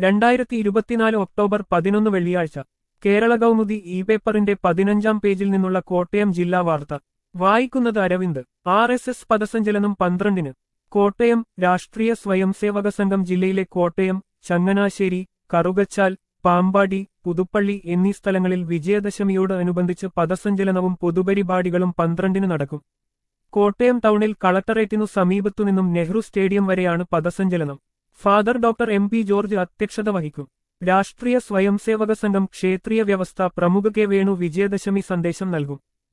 രണ്ടായിരത്തി ഇരുപത്തിനാല് ഒക്ടോബർ പതിനൊന്ന് വെള്ളിയാഴ്ച കേരള കൗമുദി ഇ പേപ്പറിന്റെ പതിനഞ്ചാം പേജിൽ നിന്നുള്ള കോട്ടയം ജില്ലാ വാർത്ത വായിക്കുന്നത് അരവിന്ദ് ആർ എസ് എസ് പദസഞ്ചലനം പന്ത്രണ്ടിന് കോട്ടയം രാഷ്ട്രീയ സ്വയംസേവക സംഘം ജില്ലയിലെ കോട്ടയം ചങ്ങനാശ്ശേരി കറുകച്ചാൽ പാമ്പാടി പുതുപ്പള്ളി എന്നീ സ്ഥലങ്ങളിൽ വിജയദശമിയോട് അനുബന്ധിച്ച് പദസഞ്ചലനവും പൊതുപരിപാടികളും പന്ത്രണ്ടിന് നടക്കും കോട്ടയം ടൗണിൽ കളക്ടറേറ്റിനു സമീപത്തുനിന്നും നെഹ്റു സ്റ്റേഡിയം വരെയാണ് പദസഞ്ചലനം father doctor M P George അധ്യക്ഷത വഹിക്കും രാഷ്ട്രീയ സ്വയംസേവക സംഘം ക്ഷേത്രീയ വ്യവസ്ഥ പ്രമുഖ കെ വേണു വിജയദശമി സന്ദേശം നൽകും